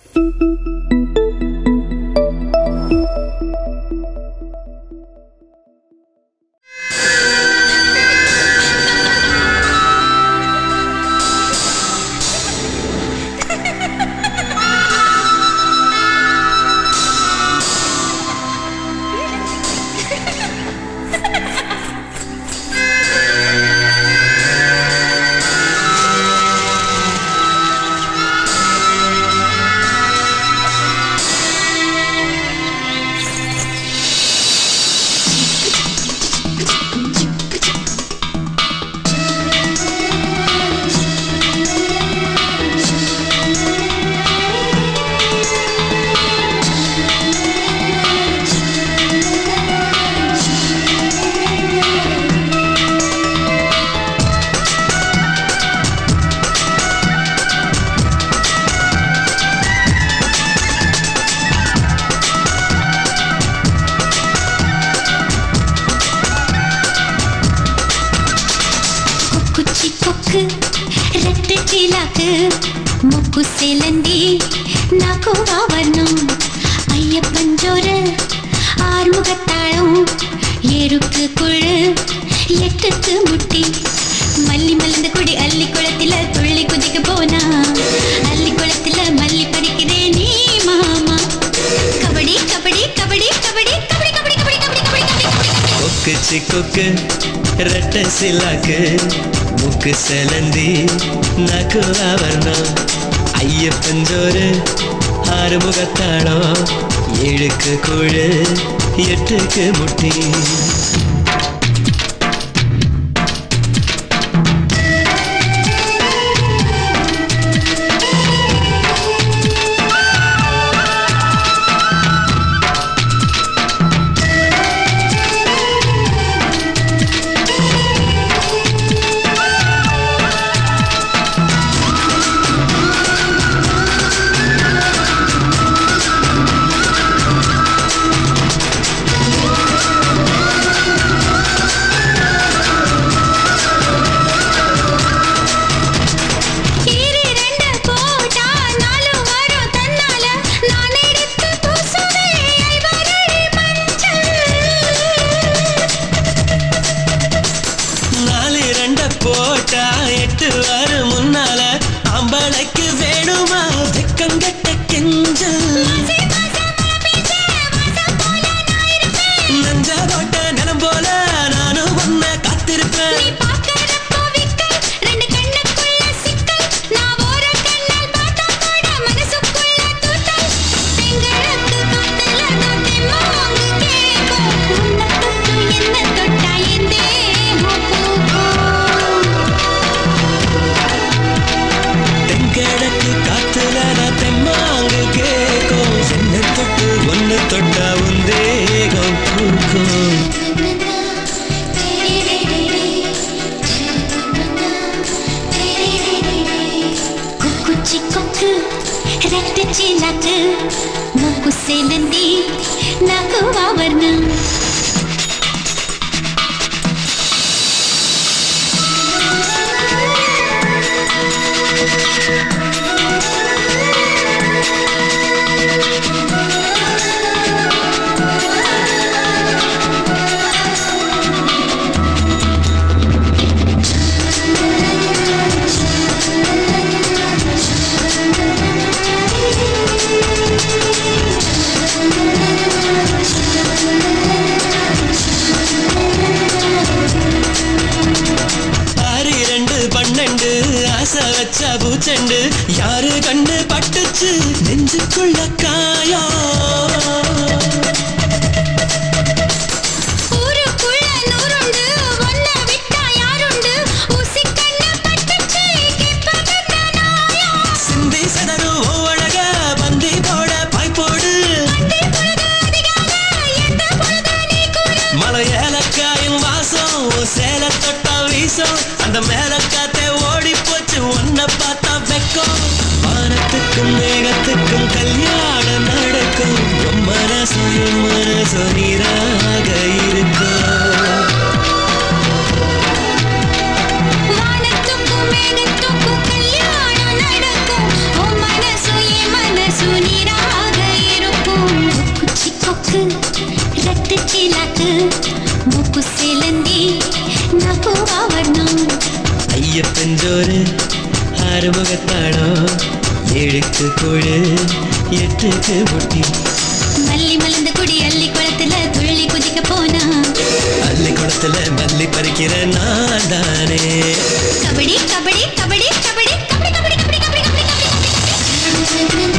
కుచ్చి కొక్కు రెట్ట చీలాకు ముక్కు సేలండి నాకు ఆవరణం ஐயப்பஞ்சோறு ஆறுமுகத்தாளம் ஏழுக்கு குழு எட்டுக்கு முட்டி மல்லி மலர்ந்த குடி அள்ளி குளத்தில துள்ளி குதிக்க போனா அள்ளி குளத்தில மல்லி பறிக்கிறே நீ மாமா கபடி கபடி கபடி கபடி கபடி கபடி கபடி கபடி கபடி கபடி கபடி கொக்கு சிக்கொக்கு ரெட்ட சிலாக்கு முக்கு செலந்தி நக்கு ஆவரணம் ஐயப்பஞ்சோறு ஆறுமுகத்தாளம் ஏழுக்கு குழு எட்டுக்கு முட்டி ஈரி ரெண்டு போட்டா நாலு வரும் தன்னால நான் எடுத்து பூசுவே ஐவரடி மஞ்சள் நாலு ரெண்ட போட்டா எட்டு வரும் முன்னால அம்பளைக்கு வேணுமா வெக்கங்கட்ட கெஞ்சல் நஞ்ச போட்ட நிலம் போல நானும் ஒன்ன காத்திருப்பேன் நீ பார்க்கறப்போ விக்கல், ரெண்டு கண்ணுக்குள்ள சிக்கல். நான் ஓர கண்ணால் பார்த்தா கூட மனசுக்குள்ள தூத்தல். செங்கழுத்து காத்துல நான் தெம்மாங்கு கேக்கும். உன்னை தொட்டு என்னை தொட்டா என் தேகம் பூக்கும். தென்கிழக்கு காத்துல நான் தெம்மாங்கு கேக்கும் என்ன தொட்டு ஒன்னு தொட்டா உன் தேகம் பூக்கும் కుక్కుచి కొక్కు రెట్ట చీలకు ముక్కు సేలంది నాకు ఆవరణం ஆறு ரெண்டு பன்னெண்டு ஆசை வச்ச பூச்செண்டு யாரு கண்ணு பட்டுச்சு நெஞ்சுக்குள்ள காயம் ஊருக்குள்ள நூறுண்டு ஒன்ன விட்டா யாருண்டு ஊசி கண்ணு பட்டுச்சு கேட்பதென்ன நாயம் சிந்தி சதரும் அழக பந்தி போட பாய்ப்போடு அண்டை பொழுது அதிகாலை எந்த பொழுது நீ கூறு மலை ஏலக்காயும் வாசம் உன் சேல தொட்டா வீசும் அந்த மேல காத்தே ஓடி போச்சு உன்னை பார்த்தா வெக்கம் வானத்துக்கும் மேகத்துக்கும் கல்யாணம் நடக்கும் உன் மனசு என் மனசு நீராக இருக்கும் வானத்துக்கும் மேகத்துக்கும் கல்யாணம் நடக்கும் உன் மனசு என் மனசு ముక్కు సేలంది నాకు ఆవరణం ஐயப்பெஞ்சோறு ஆறுமுகத்தாடம் ஏழுக்கு கூழு எட்டுக்கு முட்டி மல்லி மலர்ந்த குடி அள்ளி குளத்துல துள்ளி குதிக்க போனா அள்ளி குளத்துல மல்லி பறிக்கிற நான் தானே கபடி கபடி கபடி கபடி கபடி கபடி கபடி கபடி கபடி கபடி